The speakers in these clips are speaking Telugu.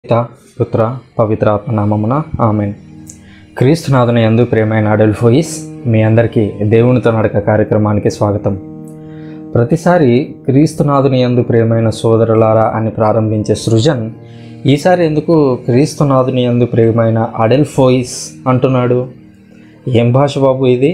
పిత పుత్ర పవిత్రాత్మ నామమున ఆమెన్ క్రీస్తునాథుని యందు ప్రియమైన అడల్ఫోయిస్ మీ అందరికీ దేవునితో నడక కార్యక్రమానికి స్వాగతం ప్రతిసారి క్రీస్తునాథుని యందు ప్రియమైన సోదరులారా అని ప్రారంభించే సృజన్ ఈసారి ఎందుకు క్రీస్తునాథుని యందు ప్రియమైన అడెల్ఫోయిస్ అంటున్నాడు ఏం భాష బాబు ఇది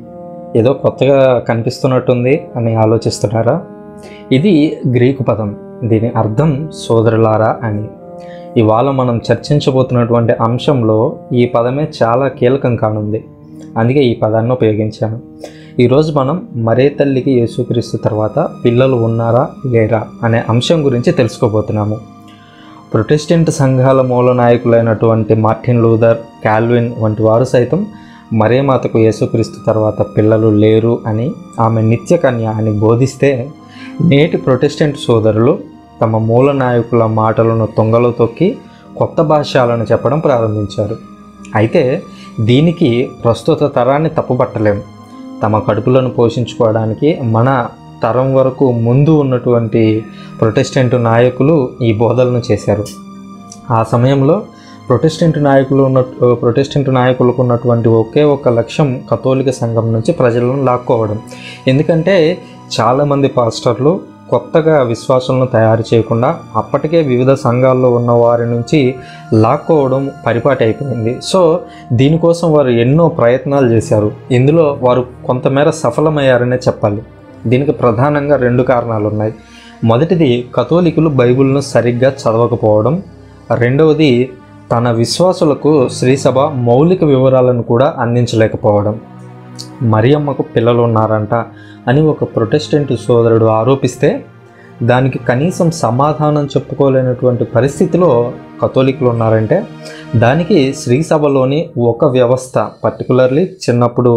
ఏదో కొత్తగా కనిపిస్తున్నట్టుంది అని ఆలోచిస్తున్నారా ఇది గ్రీకు పదం దీని అర్థం సోదరులారా అని ఇవాళ మనం చర్చించబోతున్నటువంటి అంశంలో ఈ పదమే చాలా కీలకం కానుంది అందుకే ఈ పదాన్ని ఉపయోగించాను ఈరోజు మనం మరే తల్లికి యేసుక్రీస్తు తర్వాత పిల్లలు ఉన్నారా లేరా అనే అంశం గురించి తెలుసుకోబోతున్నాము ప్రొటెస్టెంట్ సంఘాల మూల నాయకులైనటువంటి మార్టిన్ లూథర్ కాల్విన్ వంటి వారు సైతం మరే మాతకు యేసుక్రీస్తు తర్వాత పిల్లలు లేరు అని ఆమె నిత్య కన్య అని బోధిస్తే నేటి ప్రొటెస్టెంట్ సోదరులు తమ మూల నాయకుల మాటలను తొంగలో తొక్కి కొత్త భాష్యాలను చెప్పడం ప్రారంభించారు అయితే దీనికి ప్రస్తుత తరాన్ని తప్పుపట్టలేం తమ కడుపులను పోషించుకోవడానికి మన తరం వరకు ముందు ఉన్నటువంటి ప్రొటెస్టెంట్ నాయకులు ఈ బోధలను చేశారు ఆ సమయంలో ప్రొటెస్టెంట్ నాయకులు ఉన్న ప్రొటెస్టెంట్ నాయకులకు ఉన్నటువంటి ఒకే ఒక లక్ష్యం కథోలిక సంఘం నుంచి ప్రజలను లాక్కోవడం ఎందుకంటే చాలామంది పాస్టర్లు కొత్తగా విశ్వాసాలను తయారు చేయకుండా అప్పటికే వివిధ సంఘాల్లో ఉన్న వారి నుంచి లాక్కోవడం పరిపాటి అయిపోయింది సో దీనికోసం వారు ఎన్నో ప్రయత్నాలు చేశారు ఇందులో వారు కొంతమేర సఫలమయ్యారనే చెప్పాలి దీనికి ప్రధానంగా రెండు కారణాలు ఉన్నాయి మొదటిది కథోలికులు బైబిల్ను సరిగ్గా చదవకపోవడం రెండవది తన విశ్వాసులకు శ్రీసభ మౌలిక వివరాలను కూడా అందించలేకపోవడం మరియమ్మకు పిల్లలు ఉన్నారంట అని ఒక ప్రొటెస్టెంట్ సోదరుడు ఆరోపిస్తే దానికి కనీసం సమాధానం చెప్పుకోలేనటువంటి పరిస్థితిలో కథోలికులు ఉన్నారంటే దానికి శ్రీసభలోని ఒక వ్యవస్థ పర్టికులర్లీ చిన్నప్పుడు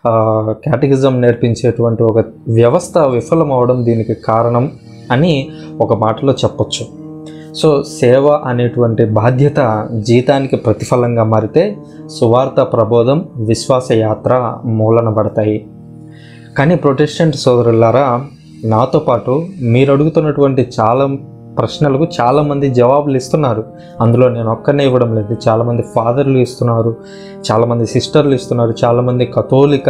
క్యాటగిజం నేర్పించేటువంటి ఒక వ్యవస్థ విఫలమవడం దీనికి కారణం అని ఒక మాటలో చెప్పొచ్చు సో సేవ అనేటువంటి బాధ్యత జీతానికి ప్రతిఫలంగా మారితే సువార్త ప్రబోధం విశ్వాస యాత్ర మూలన పడతాయి కానీ ప్రొటెస్టెంట్ సోదరులారా నాతో పాటు మీరు అడుగుతున్నటువంటి చాలా ప్రశ్నలకు చాలామంది జవాబులు ఇస్తున్నారు అందులో నేను ఒక్కనే ఇవ్వడం లేదు చాలామంది ఫాదర్లు ఇస్తున్నారు చాలామంది సిస్టర్లు ఇస్తున్నారు చాలామంది కథోలిక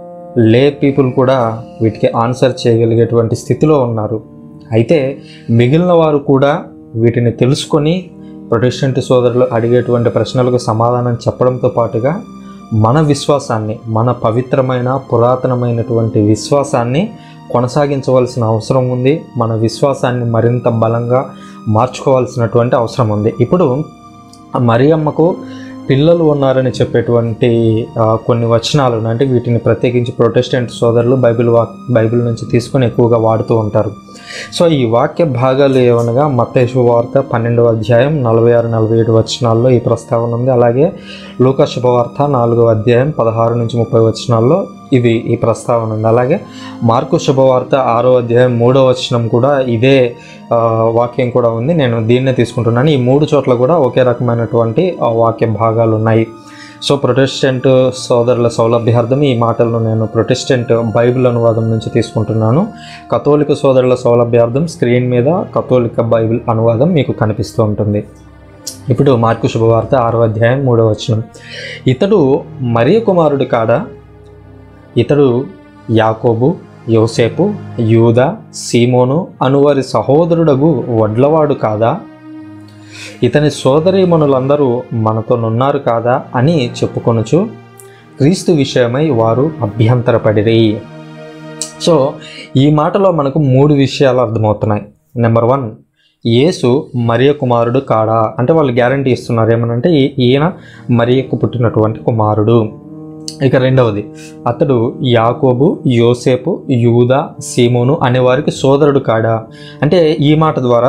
లే పీపుల్ కూడా వీటికి ఆన్సర్ చేయగలిగేటువంటి స్థితిలో ఉన్నారు అయితే మిగిలిన వారు కూడా వీటిని తెలుసుకొని ప్రొటెస్టెంట్ సోదరులు అడిగేటువంటి ప్రశ్నలకు సమాధానం చెప్పడంతో పాటుగా మన విశ్వాసాన్ని మన పవిత్రమైన పురాతనమైనటువంటి విశ్వాసాన్ని కొనసాగించవలసిన అవసరం ఉంది మన విశ్వాసాన్ని మరింత బలంగా మార్చుకోవాల్సినటువంటి అవసరం ఉంది ఇప్పుడు మరియమ్మకు పిల్లలు ఉన్నారని చెప్పేటువంటి ఆ, కొన్ని వచనాలను అంటే వీటిని ప్రత్యేకించి ప్రొటెస్టెంట్ సోదరులు బైబిల్ వాక్ బైబిల్ నుంచి తీసుకొని ఎక్కువగా వాడుతూ ఉంటారు సో ఈ వాక్య భాగాలు ఏమనగా మత్తయి వార్త పన్నెండవ అధ్యాయం నలభై ఆరు నలభై ఏడు వచనాల్లో ఈ ప్రస్తావన ఉంది అలాగే లూకా శుభవార్త నాలుగవ అధ్యాయం పదహారు నుంచి ముప్పై వచనాల్లో ఇది ఈ ప్రస్తావన ఉంది అలాగే మార్కు శుభవార్త ఆరో అధ్యాయం మూడో వచనం కూడా ఇదే ఆ, వాక్యం కూడా ఉంది నేను దీన్నే తీసుకుంటున్నాను ఈ మూడు చోట్ల కూడా ఒకే రకమైనటువంటి ఆ, వాక్య భాగాలు ఉన్నాయి సో ప్రొటెస్టెంట్ సోదరుల సౌలభ్యార్థం ఈ మాటలను నేను ప్రొటెస్టెంట్ బైబిల్ అనువాదం నుంచి తీసుకుంటున్నాను కథోలిక సోదరుల సౌలభ్యార్థం స్క్రీన్ మీద కథోలిక బైబిల్ అనువాదం మీకు కనిపిస్తూ ఉంటుంది ఇప్పుడు మార్కు శుభవార్త ఆరో అధ్యాయం మూడో వచనం ఇతడు మరియ కుమారుడు కాడా ఇతడు యాకోబు యోసేపు యూద సీమోను అనువారి సహోదరుడగు వడ్లవాడు కాదా ఇతని సోదరీమణులందరూ మనతోనున్నారు కాదా అని చెప్పుకొనుచు క్రీస్తు విషయమై వారు అభ్యంతరపడిరి సో ఈ మాటలో మనకు మూడు విషయాలు అర్థమవుతున్నాయి నెంబర్ వన్ యేసు మరియ కుమారుడు కాడా అంటే వాళ్ళు గ్యారంటీ ఇస్తున్నారు ఏమనంటే ఈ- ఈయన మరియకు పుట్టినటువంటి కుమారుడు ఇక రెండవది అతడు యాకోబు యోసేపు యూద సీమోను అనే వారికి సోదరుడు కాడా అంటే ఈ మాట ద్వారా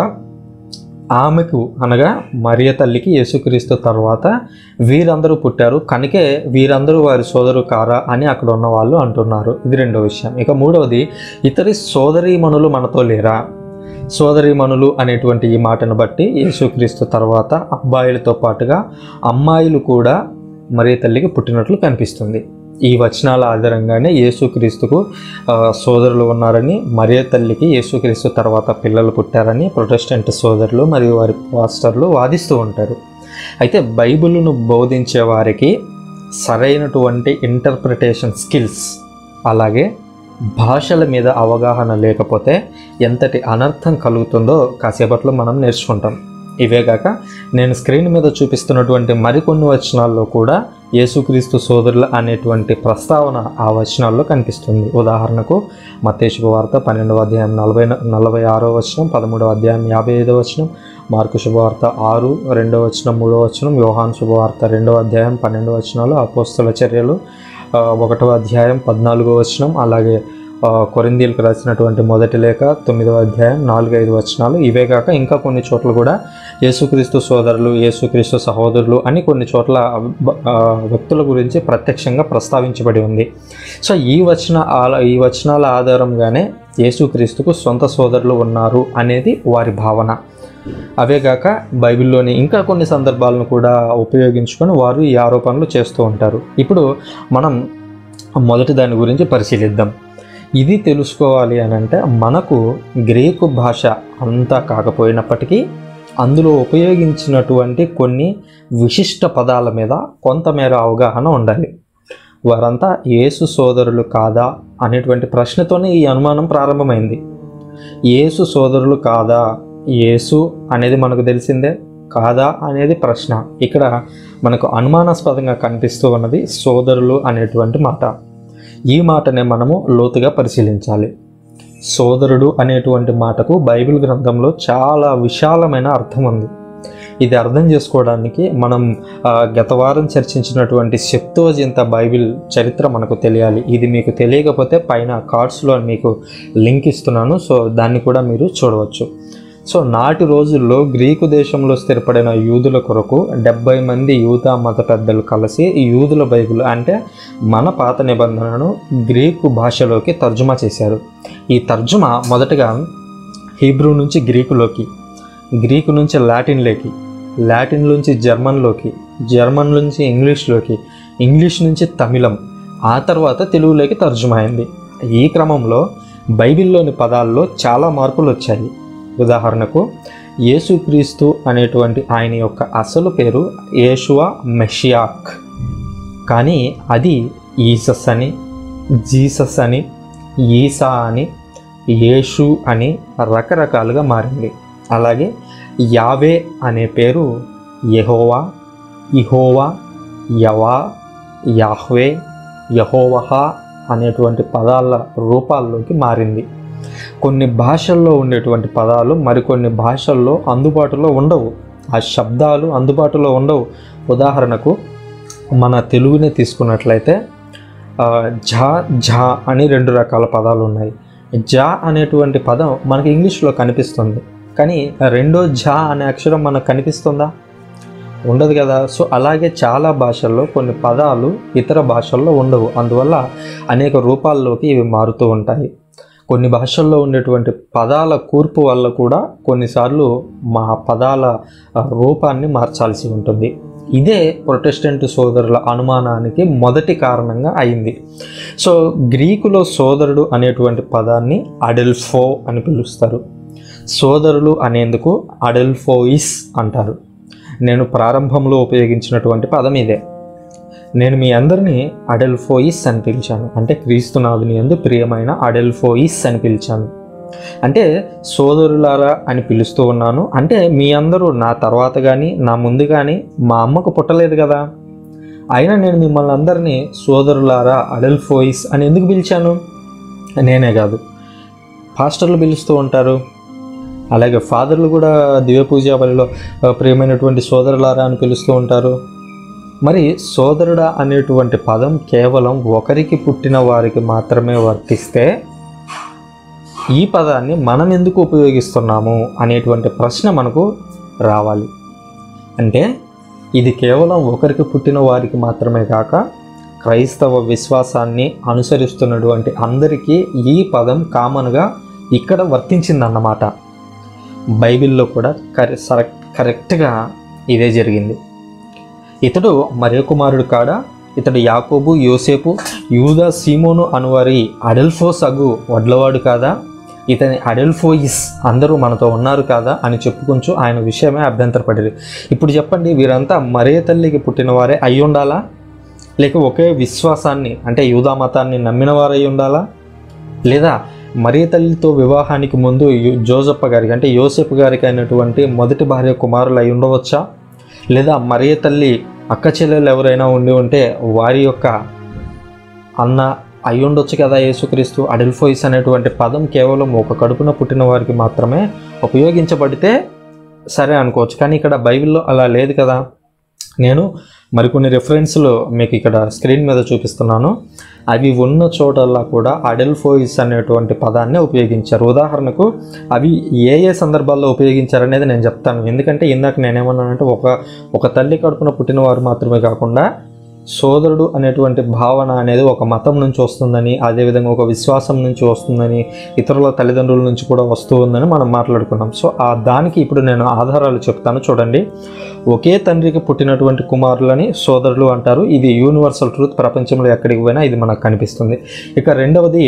ఆమెకు అనగా మరియ తల్లికి యేసుక్రీస్తు తర్వాత వీరందరూ పుట్టారు కనుకే వీరందరూ వారి సోదరు కారా అని అక్కడ ఉన్న వాళ్ళు అంటున్నారు ఇది రెండో విషయం ఇక మూడవది ఇతరి సోదరీమణులు మనతో లేరా సోదరీమణులు అనేటువంటి ఈ మాటను బట్టి యేసుక్రీస్తు తర్వాత అబ్బాయిలతో పాటుగా అమ్మాయిలు కూడా మరియ తల్లికి పుట్టినట్లు కనిపిస్తుంది ఈ వచనాల ఆధారంగానే యేసుక్రీస్తుకు ఆ, సోదరులు ఉన్నారని మరియ తల్లికి యేసుక్రీస్తు తర్వాత పిల్లలు పుట్టారని ప్రొటెస్టెంట్ సోదరులు మరియు వారి పాస్టర్లు వాదిస్తూ ఉంటారు అయితే బైబిల్ను బోధించే వారికి సరైనటువంటి ఇంటర్ప్రిటేషన్ స్కిల్స్ అలాగే భాషల మీద అవగాహన లేకపోతే ఎంతటి అనర్థం కలుగుతుందో కాసేపట్లో మనం నేర్చుకుంటాం ఇవే కాక నేను స్క్రీన్ మీద చూపిస్తున్నటువంటి మరికొన్ని వచనాల్లో కూడా యేసుక్రీస్తు సోదరులు అనేటువంటి ప్రస్తావన ఆ వచనాల్లో కనిపిస్తుంది ఉదాహరణకు మత్తే శుభవార్త పన్నెండవ అధ్యాయం నలభై నలభై ఆరో వచనం పదమూడవ అధ్యాయం యాభై ఐదవ వచనం మార్కు శుభవార్త ఆరు రెండవ వచనం మూడవ వచనం యోహాన్ శుభవార్త రెండవ అధ్యాయం పన్నెండవ వచనాలు అపోస్తుల చర్యలు ఆ, ఒకటవ అధ్యాయం పద్నాలుగో వచనం అలాగే ఆ, కొరిందీలకు రాసినటువంటి మొదటి లేఖ తొమ్మిదవ అధ్యాయం నాలుగు ఐదు వచనాలు ఇవే కాక ఇంకా కొన్ని చోట్ల కూడా యేసుక్రీస్తు సోదరులు యేసుక్రీస్తు సహోదరులు అని కొన్ని చోట్ల బ- ఆ, వ్యక్తుల గురించి ప్రత్యక్షంగా ప్రస్తావించబడి ఉంది సో ఈ వచన ఆల- ఈ వచనాల ఆధారంగానే యేసుక్రీస్తుకు సొంత సోదరులు ఉన్నారు అనేది వారి భావన అవేగాక బైబిల్లోని ఇంకా కొన్ని సందర్భాలను కూడా ఉపయోగించుకొని వారు ఈ ఆరోపణలు చేస్తూ ఉంటారు ఇప్పుడు మనం మొదటి దాని గురించి పరిశీలిద్దాం ఇది తెలుసుకోవాలి అని అంటే మనకు గ్రీకు భాష అంతా కాకపోయినప్పటికీ అందులో ఉపయోగించినటువంటి కొన్ని విశిష్ట పదాల మీద కొంతమేర అవగాహన ఉండాలి వారంతా యేసు సోదరులు కాదా అనేటువంటి ప్రశ్నతోనే ఈ అనుమానం ప్రారంభమైంది యేసు సోదరులు కాదా యేసు అనేది మనకు తెలిసిందే కాదా అనేది ప్రశ్న ఇక్కడ మనకు అనుమానాస్పదంగా కనిపిస్తూ ఉన్నది సోదరులు అనేటువంటి మాట ఈ మాటనే మనము లోతుగా పరిశీలించాలి సోదరుడు అనేటువంటి మాటకు బైబిల్ గ్రంథంలో చాలా విశాలమైన అర్థం ఉంది ఇది అర్థం చేసుకోవడానికి మనం ఆ, గత వారం చర్చించినటువంటి సెప్తోజింత బైబిల్ చరిత్ర మనకు తెలియాలి ఇది మీకు తెలియకపోతే పైన కార్డ్స్లో మీకు లింక్ ఇస్తున్నాను సో దాన్ని కూడా మీరు చూడవచ్చు సో నాటి రోజుల్లో గ్రీకు దేశంలో స్థిరపడిన యూదుల కొరకు డెబ్బై మంది యూదా మత పెద్దలు కలిసి ఈ యూదుల బైబిల్ అంటే మన పాత నిబంధనను గ్రీకు భాషలోకి తర్జుమా చేశారు ఈ తర్జుమా మొదటగా హీబ్రూ నుంచి గ్రీకులోకి గ్రీకు నుంచి లాటిన్లోకి లాటిన్ నుంచి జర్మన్లోకి జర్మన్ నుంచి ఇంగ్లీష్లోకి ఇంగ్లీష్ నుంచి తమిళం ఆ తర్వాత తెలుగులోకి తర్జుమా అయింది ఈ క్రమంలో బైబిల్లోని పదాల్లో చాలా మార్పులు వచ్చాయి ఉదాహరణకు యేసుక్రీస్తు అనేటువంటి ఆయన యొక్క అసలు పేరు యేషువా మెషియాక్ కానీ అది ఈసస్ అని జీసస్ అని ఈసా అని యేషు అని రకరకాలుగా మారింది అలాగే యావే అనే పేరు యెహోవా ఇహోవా యవా యాహ్వే యహోవహ అనేటువంటి పదాల రూపాల్లోకి మారింది కొన్ని భాషల్లో ఉండేటువంటి పదాలు మరికొన్ని భాషల్లో అందుబాటులో ఉండవు ఆ శబ్దాలు అందుబాటులో ఉండవు ఉదాహరణకు మన తెలుగుని తీసుకున్నట్లయితే ఆ, ఝా ఝా అని రెండు రకాల పదాలు ఉన్నాయి జా అనేటువంటి పదం మనకి ఇంగ్లీష్లో కనిపిస్తుంది కానీ రెండో ఝా అనే అక్షరం మనకు కనిపిస్తుందా ఉండదు కదా సో అలాగే చాలా భాషల్లో కొన్ని పదాలు ఇతర భాషల్లో ఉండవు అందువల్ల అనేక రూపాల్లోకి ఇవి మారుతూ ఉంటాయి కొన్ని భాషల్లో ఉండేటువంటి పదాల కూర్పు వల్ల కూడా కొన్నిసార్లు మా పదాల ఆ, రూపాన్ని మార్చాల్సి ఉంటుంది ఇదే ప్రొటెస్టెంట్ సోదరుల అనుమానానికి మొదటి కారణంగా అయింది సో గ్రీకులో సోదరుడు అనేటువంటి పదాన్ని అడెల్ఫో అని పిలుస్తారు సోదరులు అనేందుకు అడెల్ఫోయిస్ అంటారు నేను ప్రారంభంలో ఉపయోగించినటువంటి పదం ఇదే నేను మీ అందరినీ అడెల్ఫోయిస్ అని పిలిచాను అంటే క్రీస్తునాథుని ఎందు ప్రియమైన అడెల్ఫోయిస్ అని పిలిచాను అంటే సోదరులారా అని పిలుస్తూ ఉన్నాను అంటే మీ అందరూ నా తర్వాత కానీ నా ముందు కానీ మా అమ్మకు పుట్టలేదు కదా అయినా నేను మిమ్మల్ని అందరినీ సోదరులారా అడెల్ఫోయిస్ అని ఎందుకు పిలిచాను నేనే కాదు పాస్టర్లు పిలుస్తూ ఉంటారు అలాగే ఫాదర్లు కూడా దివ్య పూజా బలిలో ఆ, ప్రియమైనటువంటి సోదరులారా అని పిలుస్తూ ఉంటారు మరి సోదరుడా అనేటువంటి పదం కేవలం ఒకరికి పుట్టిన వారికి మాత్రమే వర్తిస్తే ఈ పదాన్ని మనం ఎందుకు ఉపయోగిస్తున్నాము అనేటువంటి ప్రశ్న మనకు రావాలి అంటే ఇది కేవలం ఒకరికి పుట్టిన వారికి మాత్రమే కాక క్రైస్తవ విశ్వాసాన్ని అనుసరిస్తున్నటువంటి అందరికీ ఈ పదం కామన్గా ఇక్కడ వర్తించిందన్నమాట బైబిల్లో కూడా కరె సర- కరెక్ట్గా ఇదే జరిగింది ఇతడు మరే కుమారుడు కాడా ఇతడు యాకోబు యోసేపు యూదా సీమోను అనువారి అడెల్ఫోస్ అగు వడ్లవాడు కాదా ఇతని అడెల్ఫోయిస్ అందరూ మనతో ఉన్నారు కాదా అని చెప్పుకుంటూ ఆయన విషయమే అభ్యంతరపడేది ఇప్పుడు చెప్పండి వీరంతా మరే తల్లికి పుట్టిన వారే అయి ఉండాలా లేక ఒకే విశ్వాసాన్ని అంటే యూదా మతాన్ని నమ్మిన వారై ఉండాలా లేదా మరీ తల్లితో వివాహానికి ముందు యు- జోజప్ప గారికి అంటే యోసెఫ్ గారికి అయినటువంటి మొదటి భార్య కుమారులు అయి ఉండవచ్చా లేదా మరీ తల్లి అక్క చెల్లెలు ఎవరైనా ఉండి ఉంటే వారి యొక్క అన్న అయి ఉండొచ్చు కదా యేసుక్రీస్తు అడెల్ఫోయిస్ అనేటువంటి పదం కేవలం ఒక కడుపున పుట్టిన వారికి మాత్రమే ఉపయోగించబడితే సరే అనుకోవచ్చు కానీ ఇక్కడ బైబిల్లో అలా లేదు కదా నేను మరికొన్ని రెఫరెన్స్లు మీకు ఇక్కడ స్క్రీన్ మీద చూపిస్తున్నాను అవి ఉన్న చోటల్లా కూడా అడెల్ఫోయిస్ అనేటువంటి పదాన్ని ఉపయోగించారు ఉదాహరణకు అవి ఏ ఏ సందర్భాల్లో ఉపయోగించారనేది నేను చెప్తాను ఎందుకంటే ఇందాక నేనేమన్నానంటే ఒక ఒక తల్లి కడుపున పుట్టిన వారు మాత్రమే కాకుండా సోదరుడు అనేటువంటి భావన అనేది ఒక మతం నుంచి వస్తుందని అదేవిధంగా ఒక విశ్వాసం నుంచి వస్తుందని ఇతరుల తల్లిదండ్రుల నుంచి కూడా వస్తూ ఉందని మనం మాట్లాడుకున్నాం సో ఆ దానికి ఇప్పుడు నేను ఆధారాలు చెప్తాను చూడండి ఒకే తండ్రికి పుట్టినటువంటి కుమారులని సోదరులు అంటారు ఇది యూనివర్సల్ ట్రూత్ ప్రపంచంలో ఎక్కడికి పోయినా ఇది మనకు కనిపిస్తుంది ఇక రెండవది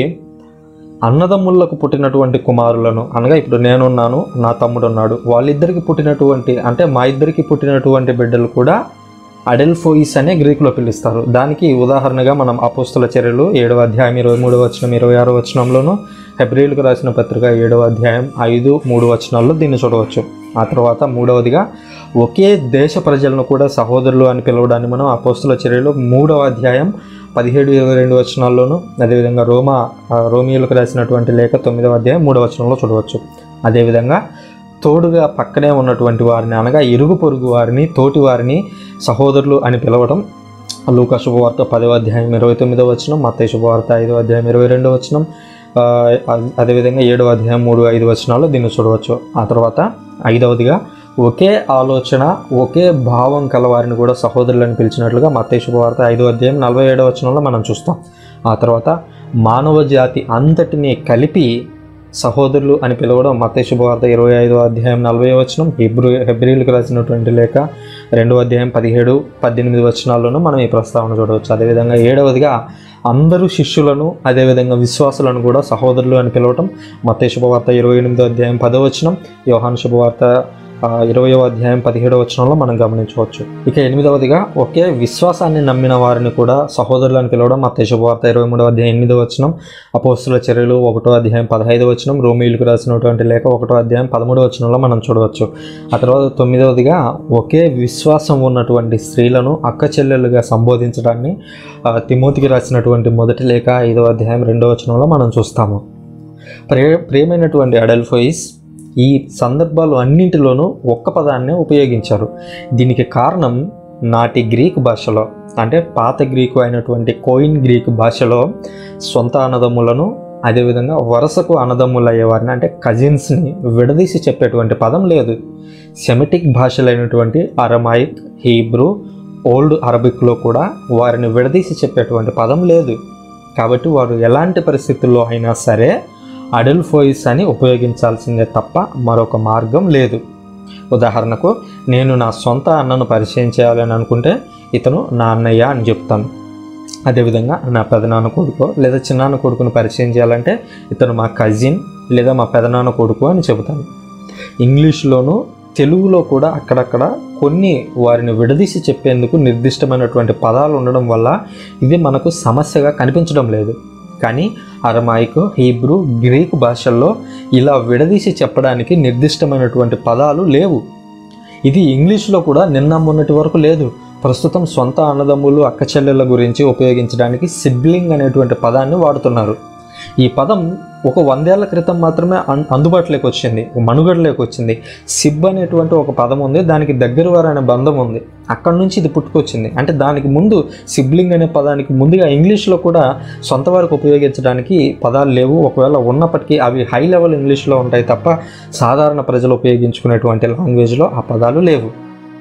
అన్నదమ్ములకు పుట్టినటువంటి కుమారులను అనగా ఇప్పుడు నేనున్నాను నా తమ్ముడు ఉన్నాడు వాళ్ళిద్దరికి పుట్టినటువంటి అంటే మా ఇద్దరికి పుట్టినటువంటి బిడ్డలు కూడా అడెల్ఫోయిస్ అనే గ్రీకులో పిలుస్తారు దానికి ఉదాహరణగా మనం అపోస్తుల చర్యలు ఏడవ అధ్యాయం ఇరవై మూడవ వచనం ఇరవై ఆరో వచనంలోను హెబ్రిల్కు రాసిన పత్రిక ఏడవ అధ్యాయం ఐదు మూడు వచనాల్లో దీన్ని చూడవచ్చు ఆ తర్వాత మూడవదిగా ఒకే దేశ ప్రజలను కూడా సహోదరులు అని పిలవడాన్ని మనం అపోస్తుల చర్యలు మూడవ అధ్యాయం పదిహేడు ఇరవై రెండు వచనాల్లోను అదేవిధంగా రోమా ఆ, రోమియోలకు రాసినటువంటి లేఖ తొమ్మిదవ అధ్యాయం మూడవ వచనంలో చూడవచ్చు అదేవిధంగా తోడుగా పక్కనే ఉన్నటువంటి వారిని అనగా ఇరుగు పొరుగు వారిని తోటి వారిని సహోదరులు అని పిలవడం లూకా శుభవార్త పదవ అధ్యాయం ఇరవై తొమ్మిదవ వచనం మత్తయి శుభవార్త ఐదవ అధ్యాయం ఇరవై రెండవ వచనం ఆ, అ- అదేవిధంగా ఏడవ అధ్యాయం మూడు ఐదు వచనాల్లో దీన్ని చూడవచ్చు ఆ తర్వాత ఐదవదిగా ఒకే ఆలోచన ఒకే భావం కలవారిని కూడా సహోదరులను పిలిచినట్లుగా మత్తయి శుభవార్త ఐదో అధ్యాయం నలభై ఏడవ వచనంలో మనం చూస్తాం ఆ తర్వాత మానవ జాతి అంతటిని కలిపి సహోదరులు అని పిలవడం మత్తయి శుభవార్త ఇరవై ఐదో అధ్యాయం నలభై వచనం హిబ్రూ హెబ్రిలకు రాసినటువంటి లేఖ రెండో అధ్యాయం పదిహేడు పద్దెనిమిది వచనాల్లోనూ మనం ఈ ప్రస్తావన చూడవచ్చు అదేవిధంగా ఏడవదిగా అందరూ శిష్యులను అదేవిధంగా విశ్వాసులను కూడా సహోదరులు అని పిలవటం మత్తయి శుభవార్త ఇరవై ఎనిమిదో అధ్యాయం పదో వచనం యోహాను శుభవార్త ఆ, ఇరవయో అధ్యాయం పదిహేడో వచనంలో మనం గమనించవచ్చు ఇక ఎనిమిదవదిగా ఒకే విశ్వాసాన్ని నమ్మిన వారిని కూడా సహోదరులు అని పిలవడం మత్తయి శుభవార్త ఇరవై మూడో అధ్యాయం ఎనిమిదో వచనం అపోస్తుల చర్యలు ఒకటో అధ్యాయం పదహైదో వచనం రోమిలకు రాసినటువంటి లేఖ ఒకటో అధ్యాయం పదమూడో వచనంలో మనం చూడవచ్చు ఆ తర్వాత తొమ్మిదవదిగా ఒకే విశ్వాసం ఉన్నటువంటి స్త్రీలను అక్క చెల్లెలుగా సంబోధించడాన్ని ఆ, తిమోతికి రాసినటువంటి మొదటి లేఖ ఐదవ అధ్యాయం రెండో వచనంలో మనం చూస్తాము ప్రే ప్రియమైనటువంటి అడల్ఫోయిస్ ఈ సందర్భాలు అన్నింటిలోనూ ఒక్క పదాన్నే ఉపయోగించారు దీనికి కారణం నాటి గ్రీకు భాషలో అంటే పాత గ్రీకు అయినటువంటి కోయిన్ గ్రీకు భాషలో సొంత అన్నదమ్ములను అదేవిధంగా వరుసకు అన్నదమ్ములు అయ్యేవారిని అంటే కజిన్స్ని విడదీసి చెప్పేటువంటి పదం లేదు సెమిటిక్ భాషలైనటువంటి అరమాయిక్ హీబ్రూ ఓల్డ్ అరబిక్లో కూడా వారిని విడదీసి చెప్పేటువంటి పదం లేదు కాబట్టి వారు ఎలాంటి పరిస్థితుల్లో అయినా సరే అడల్ఫోయిస్ అని ఉపయోగించాల్సిందే తప్ప మరొక మార్గం లేదు ఉదాహరణకు నేను నా సొంత అన్నను పరిచయం చేయాలని అనుకుంటే ఇతను నా అన్నయ్య అని చెప్తాను అదేవిధంగా నా పెదనాన్న కొడుకు లేదా చిన్నాన్న కొడుకును పరిచయం చేయాలంటే ఇతను మా కజిన్ లేదా మా పెదనాన్న కొడుకు అని చెబుతాను ఇంగ్లీష్లోను తెలుగులో కూడా అక్కడక్కడ కొన్ని వారిని విడదీసి చెప్పేందుకు నిర్దిష్టమైనటువంటి పదాలు ఉండడం వల్ల ఇది మనకు సమస్యగా కనిపించడం లేదు కానీ అరమాయిక్ హీబ్రూ గ్రీకు భాషల్లో ఇలా విడదీసి చెప్పడానికి నిర్దిష్టమైనటువంటి పదాలు లేవు ఇది ఇంగ్లీష్లో కూడా నిన్న మొన్నటి వరకు లేదు ప్రస్తుతం సొంత అన్నదమ్ములు అక్క చెల్లెళ్ళ గురించి ఉపయోగించడానికి సిబ్లింగ్ అనేటువంటి పదాన్ని వాడుతున్నారు ఈ పదం ఒక వందేళ్ల క్రితం మాత్రమే అన్ అందుబాటులోకి వచ్చింది మనుగడలోకి వచ్చింది సిబ్ అనేటువంటి ఒక పదం ఉంది దానికి దగ్గర వారు అనే బంధం ఉంది అక్కడ నుంచి ఇది పుట్టుకొచ్చింది అంటే దానికి ముందు సిబ్లింగ్ అనే పదానికి ముందుగా ఇంగ్లీష్లో కూడా సొంత వారికి ఉపయోగించడానికి పదాలు లేవు ఒకవేళ ఉన్నప్పటికీ అవి హై లెవెల్ ఇంగ్లీష్లో ఉంటాయి తప్ప సాధారణ ప్రజలు ఉపయోగించుకునేటువంటి లాంగ్వేజ్లో ఆ పదాలు లేవు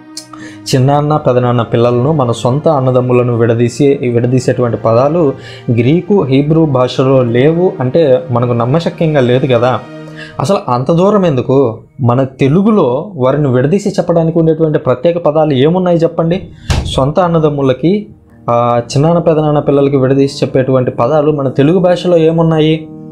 చిన్నాన్న పెదనాన్న పిల్లలను మన సొంత అన్నదమ్ములను విడదీసి విడదీసేటువంటి పదాలు గ్రీకు హీబ్రూ భాషలో లేవు అంటే మనకు నమ్మశక్యంగా లేదు కదా అసలు అంత దూరం ఎందుకు మన తెలుగులో వారిని విడదీసి చెప్పడానికి ఉండేటువంటి ప్రత్యేక పదాలు ఏమున్నాయి చెప్పండి సొంత అన్నదమ్ములకి ఆ, చిన్నాన్న పెదనాన్న పిల్లలకి విడదీసి చెప్పేటువంటి పదాలు మన తెలుగు భాషలో ఏమున్నాయి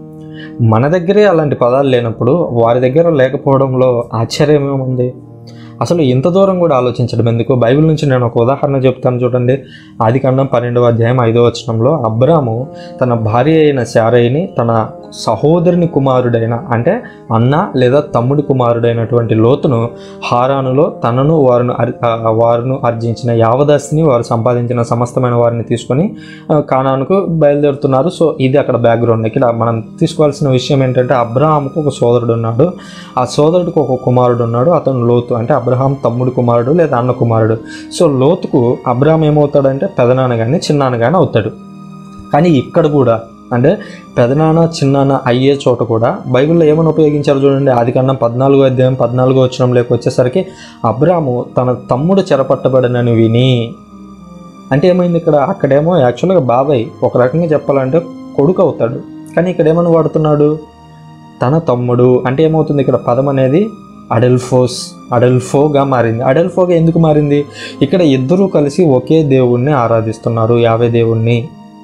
మన దగ్గరే అలాంటి పదాలు లేనప్పుడు వారి దగ్గర లేకపోవడంలో ఆశ్చర్యం ఏముంది అసలు ఇంత దూరం కూడా ఆలోచించడం ఎందుకు బైబిల్ నుంచి నేను ఒక ఉదాహరణ చెప్తాను చూడండి ఆది కాండం పన్నెండవ అధ్యాయం ఐదవ వచనంలో అబ్రాము తన భార్య అయిన శారయిని తన సహోదరుని కుమారుడైన అంటే అన్న లేదా తమ్ముడి కుమారుడైనటువంటి లోతును హారానులో తనను వారిని అర్- ఆ, వారును ఆర్జించిన యావదాస్తిని వారు సంపాదించిన సమస్తమైన వారిని తీసుకొని ఆ, కానానుకు బయలుదేరుతున్నారు సో ఇది అక్కడ బ్యాక్గ్రౌండ్ ఇక్కడ మనం తీసుకోవాల్సిన విషయం ఏంటంటే అబ్రహాంకు ఒక సోదరుడు ఉన్నాడు ఆ సోదరుడికి ఒక కుమారుడు ఉన్నాడు అతను లోతు అంటే అబ్రహాం తమ్ముడు కుమారుడు లేదా అన్న కుమారుడు సో లోతుకు అబ్రహాం ఏమవుతాడంటే పెదనాన్న కానీ చిన్నాన్న కానీ అవుతాడు కానీ ఇక్కడ కూడా అంటే పెదనాన్న చిన్నాన్న అయ్యే చోట కూడా బైబిల్లో ఏమని ఉపయోగించారు చూడండి ఆది కన్నా పద్నాలుగో అధ్యాయం పద్నాలుగో వచ్చినంలోకి వచ్చేసరికి అబ్రాము తన తమ్ముడు చెరపట్టబడనని విని అంటే ఏమైంది ఇక్కడ అక్కడేమో యాక్చువల్గా బాబాయ్ ఒక రకంగా చెప్పాలంటే కొడుకు అవుతాడు కానీ ఇక్కడ ఏమని వాడుతున్నాడు తన తమ్ముడు అంటే ఏమవుతుంది ఇక్కడ పదం అనేది అడెల్ఫోస్ అడెల్ఫోగా మారింది అడెల్ఫోగా ఎందుకు మారింది ఇక్కడ ఇద్దరూ కలిసి ఒకే దేవుణ్ణి ఆరాధిస్తున్నారు యావే దేవుణ్ణి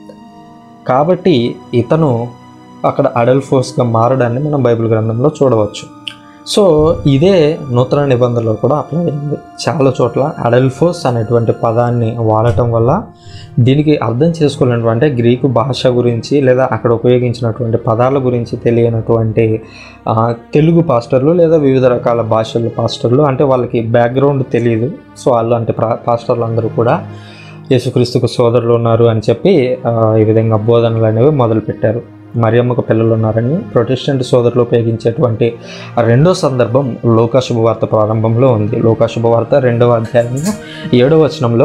కాబట్టి ఇతను అక్కడ అడల్ఫోస్గా మారడాన్ని మనం బైబిల్ గ్రంథంలో చూడవచ్చు సో ఇదే నూతన నిబంధనలో కూడా అప్లై అయింది చాలా చోట్ల అడల్ఫోస్ అనేటువంటి పదాన్ని వాడటం వల్ల దీనికి అర్థం చేసుకోలేనటువంటి గ్రీకు భాష గురించి లేదా అక్కడ ఉపయోగించినటువంటి పదాల గురించి తెలియనటువంటి ఆ, తెలుగు పాస్టర్లు లేదా వివిధ రకాల భాషల పాస్టర్లు అంటే వాళ్ళకి బ్యాక్గ్రౌండ్ తెలియదు సో వాళ్ళు అంటే ప్రా పాస్టర్లు అందరూ కూడా యేసుక్రీస్తుకు సోదరులు ఉన్నారు అని చెప్పి ఆ, ఈ విధంగా బోధనలు అనేవి మొదలుపెట్టారు మరియమ్మకు పిల్లలు ఉన్నారని ప్రొటెస్టెంట్ సోదరులు ఉపయోగించేటువంటి ఆ రెండో సందర్భం లోకా శుభవార్త ప్రారంభంలో ఉంది లోకా శుభవార్త రెండవ అధ్యాయంలో ఏడవ వచనంలో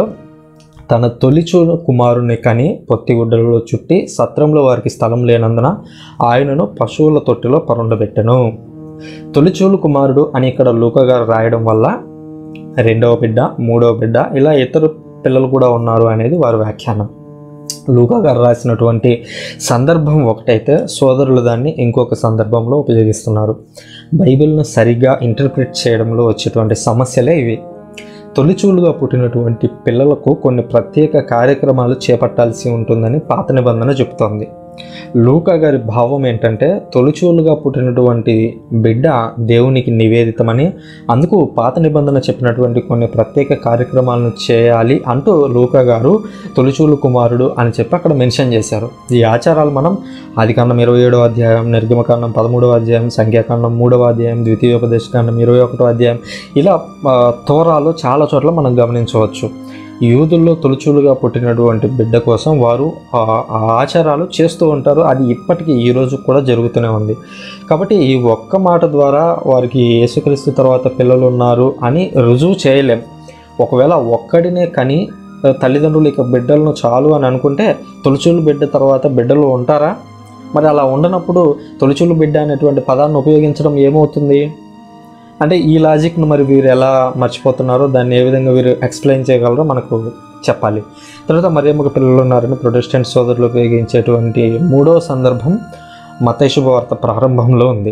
తన తొలిచూ కుమారుని కని పొత్తిగుడ్డలలో చుట్టి సత్రంలో వారికి స్థలం లేనందున ఆయనను పశువుల తొట్టిలో పరుండబెట్టెను తొలిచూలు కుమారుడు అని ఇక్కడ లూకా గారు రాయడం వల్ల రెండవ బిడ్డ మూడవ బిడ్డ ఇలా ఇతరు పిల్లలు కూడా ఉన్నారు అనేది వారి వ్యాఖ్యానం లూకా గారు రాసినటువంటి సందర్భం ఒకటైతే సోదరులు దాన్ని ఇంకొక సందర్భంలో ఉపయోగిస్తున్నారు బైబిల్ను సరిగ్గా ఇంటర్ప్రిట్ చేయడంలో వచ్చేటువంటి సమస్యలే ఇవి తొలిచూలుగా పుట్టినటువంటి పిల్లలకు కొన్ని ప్రత్యేక కార్యక్రమాలు చేపట్టాల్సి ఉంటుందని పాత నిబంధన చెప్తోంది లూకా గారి భావం ఏంటంటే తొలిచూలుగా పుట్టినటువంటి బిడ్డ దేవునికి నివేదితమని అందుకు పాత నిబంధన చెప్పినటువంటి కొన్ని ప్రత్యేక కార్యక్రమాలను చేయాలి అంటూ లూకా గారు తొలిచూలు కుమారుడు అని చెప్పి అక్కడ మెన్షన్ చేశారు ఈ ఆచారాలు మనం ఆదికాండం ఇరవై ఏడవ అధ్యాయం నిర్గమకాండం పదమూడవ అధ్యాయం సంఖ్యాకాండం మూడవ అధ్యాయం ద్వితీయోపదేశకాండం ఇరవై ఒకటో అధ్యాయం ఇలా ఆ, తోరాలు చాలా చోట్ల మనం గమనించవచ్చు యూదుల్లో తొలిచూలుగా పుట్టినటువంటి బిడ్డ కోసం వారు ఆ ఆ ఆచారాలు చేస్తూ ఉంటారు అది ఇప్పటికీ ఈ రోజు కూడా జరుగుతూనే ఉంది కాబట్టి ఈ ఒక్క మాట ద్వారా వారికి యేసుక్రీస్తు తర్వాత పిల్లలు ఉన్నారు అని రుజువు చేయలేం ఒకవేళ ఒక్కడినే కని ఆ, తల్లిదండ్రులు ఇక బిడ్డలను చాలు అని అనుకుంటే తొలిచూలు బిడ్డ తర్వాత బిడ్డలు ఉంటారా మరి అలా ఉండనప్పుడు తొలిచూలు బిడ్డ అనేటువంటి పదాన్ని ఉపయోగించడం ఏమవుతుంది అంటే ఈ లాజిక్ను మరి వీరు ఎలా మర్చిపోతున్నారో దాన్ని ఏ విధంగా వీరు ఎక్స్ప్లెయిన్ చేయగలరో మనకు చెప్పాలి తర్వాత మరియమ్మకు పిల్లలు ఉన్నారని ప్రొటెస్టెంట్ సోదరులు ఉపయోగించేటువంటి మూడవ సందర్భం మత శుభవార్త ప్రారంభంలో ఉంది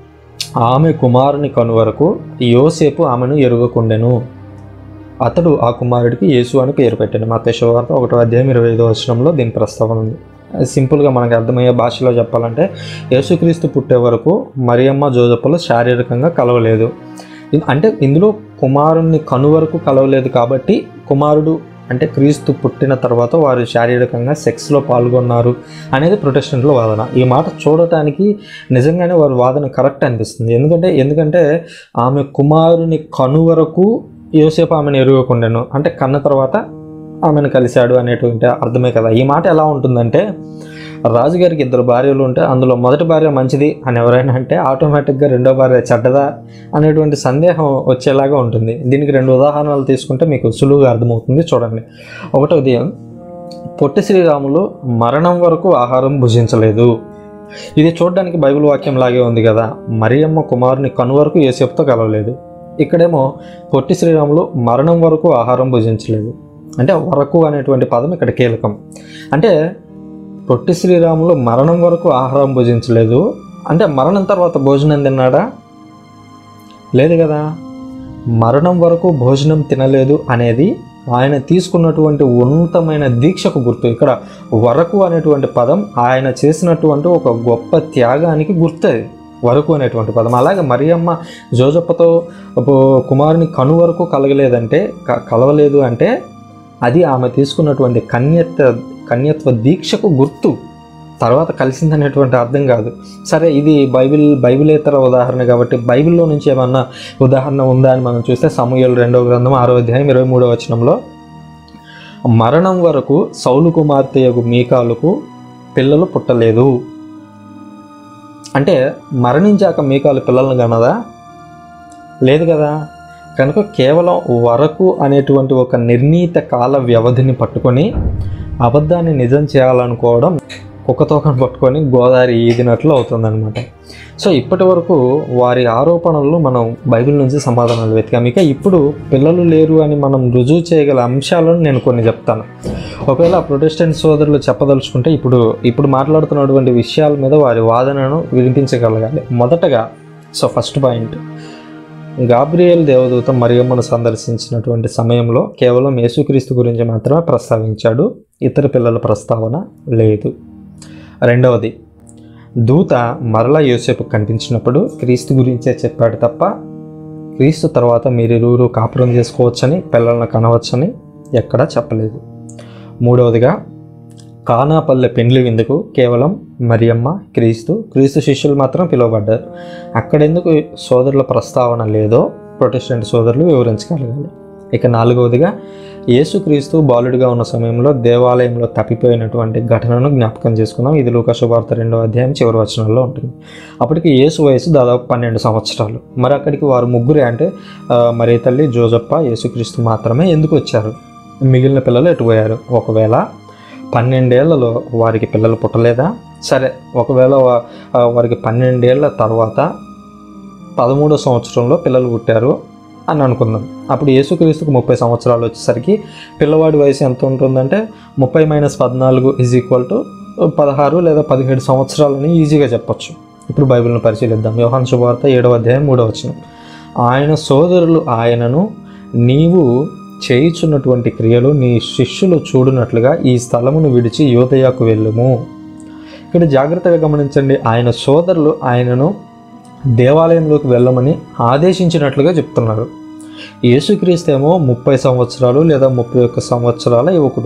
ఆమె కుమారుని కను వరకు యోసేపు ఆమెను ఎరుగకుండెను అతడు ఆ కుమారుడికి యేసు అని పేరు పెట్టాడు మత శుభవార్త ఒకటో అధ్యాయం ఇరవై ఐదో వచనంలో దీని ప్రస్తావన ఉంది సింపుల్గా మనకు అర్థమయ్యే భాషలో చెప్పాలంటే యేసుక్రీస్తు పుట్టే వరకు మరియమ్మ జోజప్పలు శారీరకంగా కలవలేదు ఇన్- అంటే ఇందులో కుమారుణ్ణి కను వరకు కలవలేదు కాబట్టి కుమారుడు అంటే క్రీస్తు పుట్టిన తర్వాత వారు శారీరకంగా సెక్స్లో పాల్గొన్నారు అనేది ప్రొటెస్టెంట్లో వాదన ఈ మాట చూడటానికి నిజంగానే వారి వాదన కరెక్ట్ అనిపిస్తుంది ఎందుకంటే ఎందుకంటే ఆమె కుమారుని కను వరకు యోసేపు ఆమెను ఎరుగకుండాను అంటే కన్న తర్వాత ఆమెను కలిశాడు అనేటువంటి అర్థమే కదా ఈ మాట ఎలా ఉంటుందంటే రాజుగారికి ఇద్దరు భార్యలు ఉంటే అందులో మొదటి భార్య మంచిది అని ఎవరైనా అంటే ఆటోమేటిక్గా రెండో భార్య చెడ్డదా అనేటువంటి సందేహం వచ్చేలాగా ఉంటుంది దీనికి రెండు ఉదాహరణలు తీసుకుంటే మీకు సులువుగా అర్థమవుతుంది చూడండి ఒకటోది పొట్టి శ్రీరాములు మరణం వరకు ఆహారం భుజించలేదు ఇది చూడడానికి బైబిల్ వాక్యం లాగే ఉంది కదా మరియమ్మ కుమారుని కను వరకు ఏసేపుతో కలవలేదు ఇక్కడేమో పొట్టి శ్రీరాములు మరణం వరకు ఆహారం భుజించలేదు అంటే వరకు అనేటువంటి పదం ఇక్కడ కీలకం అంటే పొట్టి శ్రీరాములు మరణం వరకు ఆహారం భుజించలేదు అంటే మరణం తర్వాత భోజనం తిన్నాడా లేదు కదా మరణం వరకు భోజనం తినలేదు అనేది ఆయన తీసుకున్నటువంటి ఉన్నతమైన దీక్షకు గుర్తు ఇక్కడ వరకు అనేటువంటి పదం ఆయన చేసినటువంటి ఒక గొప్ప త్యాగానికి గుర్తు అది వరకు అనేటువంటి పదం అలాగే మరియమ్మ జోజప్పతో ఒక కుమారుని కను వరకు కలగలేదంటే క- కలవలేదు అంటే అది ఆమె తీసుకున్నటువంటి కన్యత్వ కన్యత్వ దీక్షకు గుర్తు తర్వాత కలిసిందనేటువంటి అర్థం కాదు సరే ఇది బైబిల్ బైబిలేతర ఉదాహరణ కాబట్టి బైబిల్లో నుంచి ఏమన్నా ఉదాహరణ ఉందా అని మనం చూస్తే సమూహలు రెండవ గ్రంథం ఆరో అధ్యాయం ఇరవై మూడవ వచనంలో మరణం వరకు సౌలు కుమార్తె యొక్క మీకాలకు పిల్లలు పుట్టలేదు అంటే మరణించాక మీకాలు పిల్లలను కనదా లేదు కదా కనుక కేవలం వరకు అనేటువంటి ఒక నిర్ణీత కాల వ్యవధిని పట్టుకొని అబద్ధాన్ని నిజం చేయాలనుకోవడం కుక్కతోకను పట్టుకొని గోదావరి ఈదినట్లు అవుతుందన్నమాట సో ఇప్పటి వరకు వారి ఆరోపణలు మనం బైబిల్ నుంచి సమాధానాలు వెతికాం ఇక ఇప్పుడు పిల్లలు లేరు అని మనం రుజువు చేయగల అంశాలను నేను కొన్ని చెప్తాను ఒకవేళ ప్రొటెస్టెంట్ సోదరులు చెప్పదలుచుకుంటే ఇప్పుడు ఇప్పుడు మాట్లాడుతున్నటువంటి విషయాల మీద వారి వాదనను వినిపించగలగాలి మొదటగా సో ఫస్ట్ పాయింట్ గాబ్రియల్ దేవదూత మరియమ్మను సందర్శించినటువంటి సమయంలో కేవలం యేసుక్రీస్తు గురించి మాత్రమే ప్రస్తావించాడు ఇతర పిల్లల ప్రస్తావన లేదు రెండవది దూత మరలా యోసేపు కనిపించినప్పుడు క్రీస్తు గురించే చెప్పాడు తప్ప క్రీస్తు తర్వాత మీరిరువురు కాపురం చేసుకోవచ్చని పిల్లలను కనవచ్చని ఎక్కడా చెప్పలేదు మూడవదిగా కానాపల్లె పెండ్లి విందుకు కేవలం మరియమ్మ క్రీస్తు క్రీస్తు శిష్యులు మాత్రం పిలువబడ్డారు అక్కడెందుకు సోదరుల ప్రస్తావన లేదో ప్రొటెస్టెంట్ సోదరులు వివరించగలగాలి ఇక నాలుగవదిగా యేసుక్రీస్తు బాలుడిగా ఉన్న సమయంలో దేవాలయంలో తప్పిపోయినటువంటి ఘటనను జ్ఞాపకం చేసుకుందాం ఇది లూకా శుభార్త రెండో అధ్యాయం చివరి వచనంలో ఉంటుంది అప్పటికి యేసు వయసు దాదాపు పన్నెండు సంవత్సరాలు మరి అక్కడికి వారు ముగ్గురే అంటే ఆ, మరీ తల్లి జోజప్ప యేసుక్రీస్తు మాత్రమే ఎందుకు వచ్చారు మిగిలిన పిల్లలు ఎటుపోయారు ఒకవేళ పన్నెండేళ్లలో వారికి పిల్లలు పుట్టలేదా సరే ఒకవేళ వా- ఆ, వారికి పన్నెండేళ్ల తర్వాత పదమూడో సంవత్సరంలో పిల్లలు పుట్టారు అని అనుకుందాం అప్పుడు యేసుక్రీస్తుకు ముప్పై సంవత్సరాలు వచ్చేసరికి పిల్లవాడి వయసు ఎంత ఉంటుందంటే ముప్పై మైనస్ పద్నాలుగు ఈజ్ ఈక్వల్ టు పదహారు లేదా పదిహేడు సంవత్సరాలని ఈజీగా చెప్పొచ్చు ఇప్పుడు బైబిల్ను పరిశీలిద్దాం యోహాన్ శుభవార్త ఏడవ అధ్యాయం మూడవ వచనం ఆయన సోదరులు ఆయనను నీవు చేయుచున్నటువంటి క్రియలు నీ శిష్యులు చూడునట్లుగా ఈ స్థలమును విడిచి యోదయాకు వెళ్ళుము ఇక్కడ జాగ్రత్తగా గమనించండి ఆయన సోదరులు ఆయనను దేవాలయంలోకి వెళ్ళమని ఆదేశించినట్లుగా చెప్తున్నారు యేసుక్రీస్తు ఏమో ముప్పై సంవత్సరాలు లేదా ముప్పై ఒక్క సంవత్సరాల యువకుడు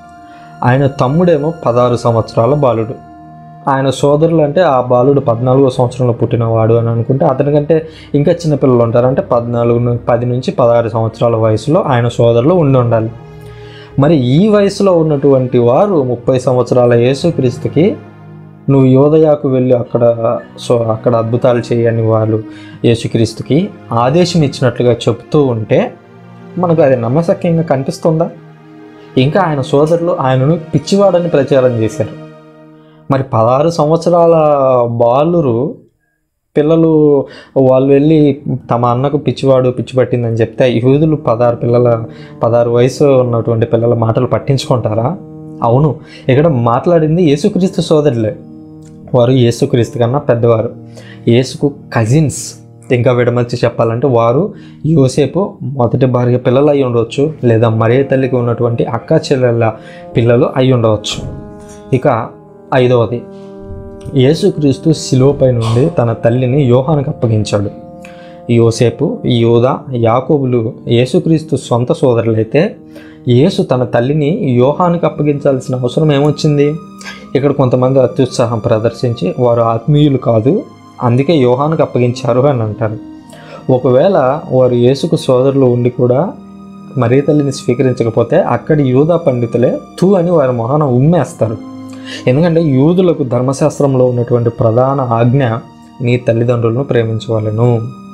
ఆయన తమ్ముడేమో పదహారు సంవత్సరాల బాలుడు ఆయన సోదరులు అంటే ఆ బాలుడు పద్నాలుగో సంవత్సరంలో పుట్టినవాడు అని అనుకుంటే అతనికంటే ఇంకా చిన్నపిల్లలు ఉంటారు అంటే పద్నాలుగు ను- పది నుంచి పదహారు సంవత్సరాల వయసులో ఆయన సోదరులు ఉండి ఉండాలి మరి ఈ వయసులో ఉన్నటువంటి వారు ముప్పై సంవత్సరాల యేసుక్రీస్తుకి నువ్వు యోదయాకు వెళ్ళి అక్కడ సో అక్కడ అద్భుతాలు చేయని వాళ్ళు యేసుక్రీస్తుకి ఆదేశం ఇచ్చినట్లుగా చెప్తూ ఉంటే మనకు అది నమ్మశక్యంగా కనిపిస్తుందా ఇంకా ఆయన సోదరులు ఆయనను పిచ్చివాడని ప్రచారం చేశారు మరి పదహారు సంవత్సరాల బాలురు పిల్లలు వాళ్ళు వెళ్ళి తమ అన్నకు పిచ్చివాడు పిచ్చి పట్టిందని చెప్తే యూదులు పదహారు పిల్లల పదహారు వయసు ఉన్నటువంటి పిల్లల మాటలు పట్టించుకుంటారా అవును ఇక్కడ మాట్లాడింది యేసుక్రీస్తు సోదరులే వారు యేసుక్రీస్తు కన్నా పెద్దవారు యేసుకు కజిన్స్ ఇంకా విడమర్చి చెప్పాలంటే వారు యోసేపు మొదటి భార్య పిల్లలు అయి ఉండవచ్చు లేదా మరే తల్లికి ఉన్నటువంటి అక్క చెల్లెళ్ళ పిల్లలు అయి ఉండవచ్చు ఇక ఐదవది యేసుక్రీస్తు శిలువపై నుండి తన తల్లిని యోహానికి అప్పగించాడు యోసేపు యోధ యాకోబులు యేసుక్రీస్తు సొంత సోదరులైతే యేసు తన తల్లిని యోహానికి అప్పగించాల్సిన అవసరం ఏమొచ్చింది ఇక్కడ కొంతమంది అత్యుత్సాహం ప్రదర్శించి వారు ఆత్మీయులు కాదు అందుకే యోహానికి అప్పగించారు అని అంటారు ఒకవేళ వారు యేసుకు సోదరులు ఉండి కూడా మరీ తల్లిని స్వీకరించకపోతే అక్కడి యూదా పండితులే తూ అని వారి మొహాన ఉమ్మేస్తారు ఎందుకంటే యూదులకు ధర్మశాస్త్రంలో ఉన్నటువంటి ప్రధాన ఆజ్ఞ నీ తల్లిదండ్రులను ప్రేమించవలను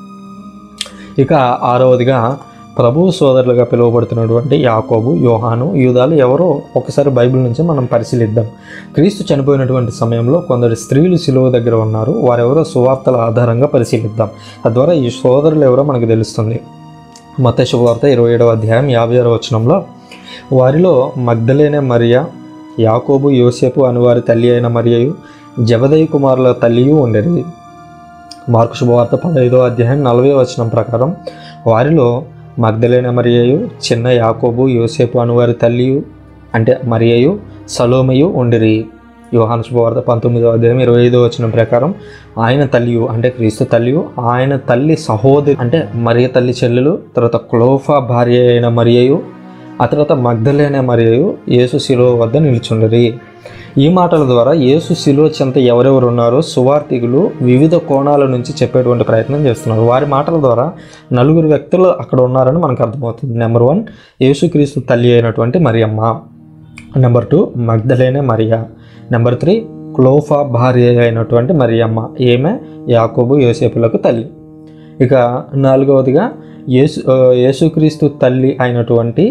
ఇక ఆరవదిగా ప్రభు సోదరులుగా పిలువబడుతున్నటువంటి యాకోబు యోహాను యూదాలు ఎవరో ఒకసారి బైబిల్ నుంచి మనం పరిశీలిద్దాం క్రీస్తు చనిపోయినటువంటి సమయంలో కొందరు స్త్రీలు సిలువ దగ్గర ఉన్నారు వారెవరో సువార్తల ఆధారంగా పరిశీలిద్దాం తద్వారా ఈ సోదరులు ఎవరో మనకు తెలుస్తుంది మత శుభవార్త ఇరవై ఏడవ అధ్యాయం యాభై ఆరో వచనంలో వారిలో మగ్ధలేనే మరియా యాకోబు యోసేపు అని వారి తల్లి అయిన మరియయు జబదయి కుమారుల తల్లియు ఉండేది మార్కు శుభవార్త పదహైదో అధ్యాయం నలభై వచనం ప్రకారం వారిలో మగ్ధలైన మరియయు చిన్న యాకోబు యోసేపు అనువారి తల్లియు అంటే మరియయు సలోమయు ఉండిరి యోహాను శుభవార్త పంతొమ్మిదో అధ్యాయం ఇరవై ఐదో వచ్చిన ప్రకారం ఆయన తల్లియు అంటే క్రీస్తు తల్లియు ఆయన తల్లి సహోదరి అంటే మరియ తల్లి చెల్లెలు తర్వాత క్లోఫా భార్య అయిన మరియయు ఆ తర్వాత మగ్ధలైన మరియయు యేసు శిలో వద్ద నిలుచుండరి ఈ మాటల ద్వారా యేసు శిలో చెంత ఎవరెవరు ఉన్నారో సువార్థికులు వివిధ కోణాల నుంచి చెప్పేటువంటి ప్రయత్నం చేస్తున్నారు వారి మాటల ద్వారా నలుగురు వ్యక్తులు అక్కడ ఉన్నారని మనకు అర్థమవుతుంది నెంబర్ వన్ యేసుక్రీస్తు తల్లి అయినటువంటి Mariyamma number two Magdalene Maria number three క్లోఫా భార్య అయినటువంటి మరియమ్మ ఈమె యాకోబు యోసేపులకు తల్లి ఇక నాలుగవదిగా యేసు ఆ, యేసుక్రీస్తు తల్లి అయినటువంటి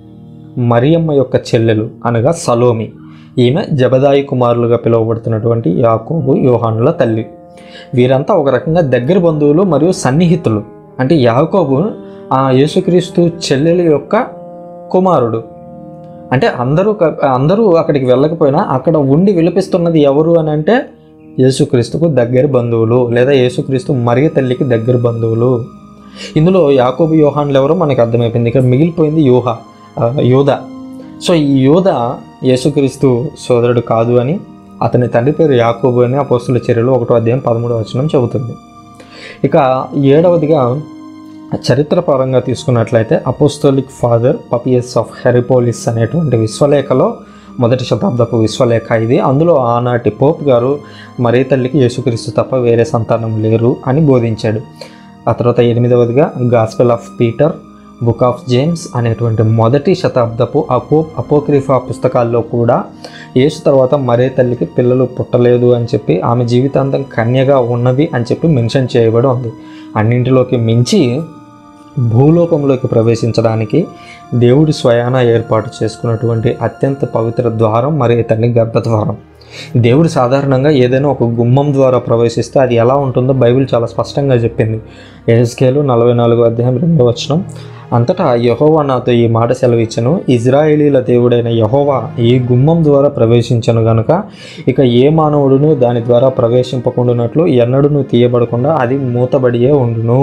మరియమ్మ యొక్క చెల్లెలు అనగా సలోమి ఈమె జబదాయి కుమారులుగా పిలువబడుతున్నటువంటి యాకోబు యోహానుల తల్లి వీరంతా ఒక రకంగా దగ్గర బంధువులు మరియు సన్నిహితులు అంటే యాకోబు ఆ యేసుక్రీస్తు చెల్లెలి యొక్క కుమారుడు అంటే అందరూ క- అందరూ అక్కడికి వెళ్ళకపోయినా అక్కడ ఉండి విలపిస్తున్నది ఎవరు అని అంటే యేసుక్రీస్తుకు దగ్గర బంధువులు లేదా యేసుక్రీస్తు మరియ తల్లికి దగ్గర బంధువులు ఇందులో యాకోబు యోహాన్లు ఎవరో మనకు అర్థమైపోయింది ఇక్కడ మిగిలిపోయింది యూహ ఆ, యోధ సో ఈ యోధ యేసుక్రీస్తు సోదరుడు కాదు అని అతని తండ్రి పేరు యాకోబు అని అపోస్తుల చర్యలు ఒకటో అధ్యాయం పదమూడవ వచనం చెబుతుంది ఇక ఏడవదిగా చరిత్రపరంగా తీసుకున్నట్లయితే అపోస్తోలిక్ ఫాదర్ పపియస్ ఆఫ్ హెరిపోలిస్ అనేటువంటి విశ్వలేఖలో మొదటి శతాబ్దపు విశ్వలేఖ ఇది అందులో ఆనాటి పోప్ గారు మరీ తల్లికి యేసుక్రీస్తు తప్ప వేరే సంతానం లేరు అని బోధించాడు ఆ తర్వాత ఎనిమిదవదిగా gospel of Peter book of James అనేటువంటి మొదటి శతాబ్దపు అపో అపోక్రిఫా పుస్తకాల్లో కూడా యేసు తర్వాత మరే తల్లికి పిల్లలు పుట్టలేదు అని చెప్పి ఆమె జీవితాంతం కన్యగా ఉన్నది అని చెప్పి మెన్షన్ చేయబడి ఉంది అన్నింటిలోకి మించి భూలోకంలోకి ప్రవేశించడానికి దేవుడి స్వయాన ఏర్పాటు చేసుకున్నటువంటి అత్యంత పవిత్ర ద్వారం మరి తల్లి గర్భద్వారం దేవుడు సాధారణంగా ఏదైనా ఒక గుమ్మం ద్వారా ప్రవేశిస్తే అది ఎలా ఉంటుందో బైబిల్ చాలా స్పష్టంగా చెప్పింది ఎస్కేలు నలభై నాలుగో అధ్యాయం రెండో వచనం అంతటా యహోవా నాతో ఈ మాట సెలవిచ్చను ఇజ్రాయేలీల దేవుడైన యహోవా ఈ గుమ్మం ద్వారా ప్రవేశించను గనుక ఇక ఏ మానవుడును దాని ద్వారా ప్రవేశింపకుండానట్లు ఎన్నడూను తీయబడకుండా అది మూతబడియే ఉండును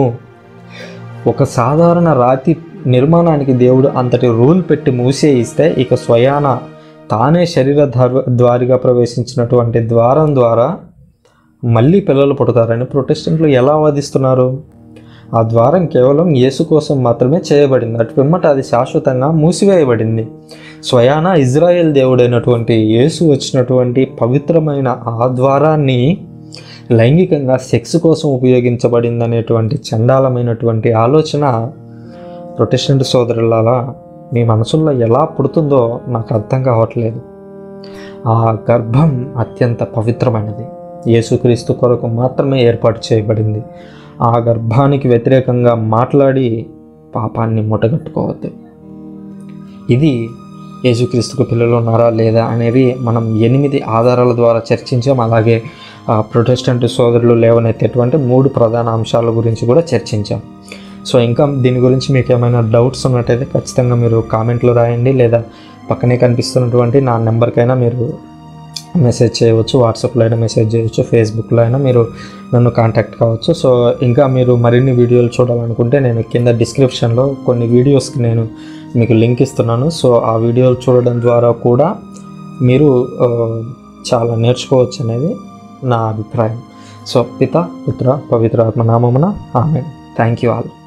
ఒక సాధారణ రాతి నిర్మాణానికి దేవుడు అంతటి రూల్ పెట్టి మూసేయిస్తే ఇక స్వయాన తానే శరీర ద్వార- ద్వారిగా ప్రవేశించినటువంటి ద్వారం ద్వారా మళ్ళీ పిల్లలు పుడతారని ప్రొటెస్టెంట్లు ఎలా వాదిస్తున్నారు ఆ ద్వారం కేవలం యేసు కోసం మాత్రమే చేయబడింది అటు పిమ్మట అది శాశ్వతంగా మూసివేయబడింది స్వయాన ఇజ్రాయెల్ దేవుడైనటువంటి యేసు వచ్చినటువంటి పవిత్రమైన ఆ ద్వారాన్ని లైంగికంగా సెక్స్ కోసం ఉపయోగించబడింది అనేటువంటి చండాలమైనటువంటి ఆలోచన ప్రొటెస్టెంట్ సోదరులారా మీ మనసుల్లో ఎలా పుడుతుందో నాకు అర్థం కావట్లేదు ఆ గర్భం అత్యంత పవిత్రమైనది యేసుక్రీస్తు కొరకు మాత్రమే ఏర్పాటు చేయబడింది ఆ గర్భానికి వ్యతిరేకంగా మాట్లాడి పాపాన్ని మూటగట్టుకోవద్దు ఇది యేసుక్రీస్తుకు పిల్లలు ఉన్నారా లేదా అనేవి మనం ఎనిమిది ఆధారాల ద్వారా చర్చించాం అలాగే ఆ, ప్రొటెస్టెంట్ సోదరులు లేవనెత్తేటువంటి మూడు ప్రధాన అంశాల గురించి కూడా చర్చించాం సో ఇంకా దీని గురించి మీకు ఏమైనా డౌట్స్ ఉన్నట్టయితే ఖచ్చితంగా మీరు కామెంట్లో రాయండి లేదా పక్కనే కనిపిస్తున్నటువంటి నా నెంబర్కైనా మీరు మెసేజ్ చేయవచ్చు వాట్సాప్లో అయినా మెసేజ్ చేయవచ్చు ఫేస్బుక్లో అయినా మీరు నన్ను కాంటాక్ట్ కావచ్చు సో ఇంకా మీరు మరిన్ని వీడియోలు చూడాలనుకుంటే నేను కింద డిస్క్రిప్షన్లో కొన్ని వీడియోస్కి నేను మీకు లింక్ ఇస్తున్నాను సో ఆ వీడియోలు చూడడం ద్వారా కూడా మీరు ఆ, చాలా నేర్చుకోవచ్చు అనేది నా అభిప్రాయం సో పిత పుత్ర పవిత్ర ఆత్మ నామమున ఆమె థ్యాంక్ యూ ఆల్